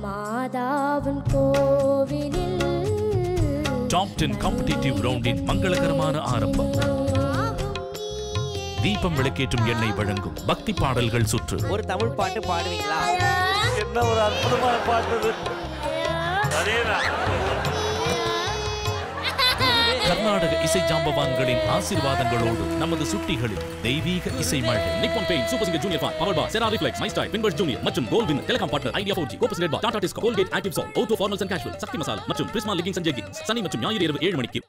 மாதாவின் கோவிலில் top ten competitive ரவுண்டின் மங்களகரமான ஆரம்பம் தீபம் விளக்கேற்றும் எண்ணெய் வழங்கும் பக்தி பாடல்கள் சுற்று ஒரு தமிழ் பாட்டு பாடுவீங்களா என்ன ஒரு அற்புதமான பாட்டு இது. அதேதான் கர்நாடக இசை ஜாம்பவான்களின் ஆசீர்வாதங்களோடு நமது சுட்டிகளில் தெய்வீக இசை மழை Nippon paint super singer junior for power bar Cera reflex my style பின்வர்ஸ் ஜூனியர் மற்றும் கோல் வின் telecom partner Idea four G கோபஸ் red bar Tata disco Colgate active salt Otto formals and casual Sakthi masala மற்றும் பிரிஸ்மா லிகிங் சஞ்சய் கிங்ஸ் சனி மற்றும் ஞாயிறு இரவு ஏழு மணிக்கு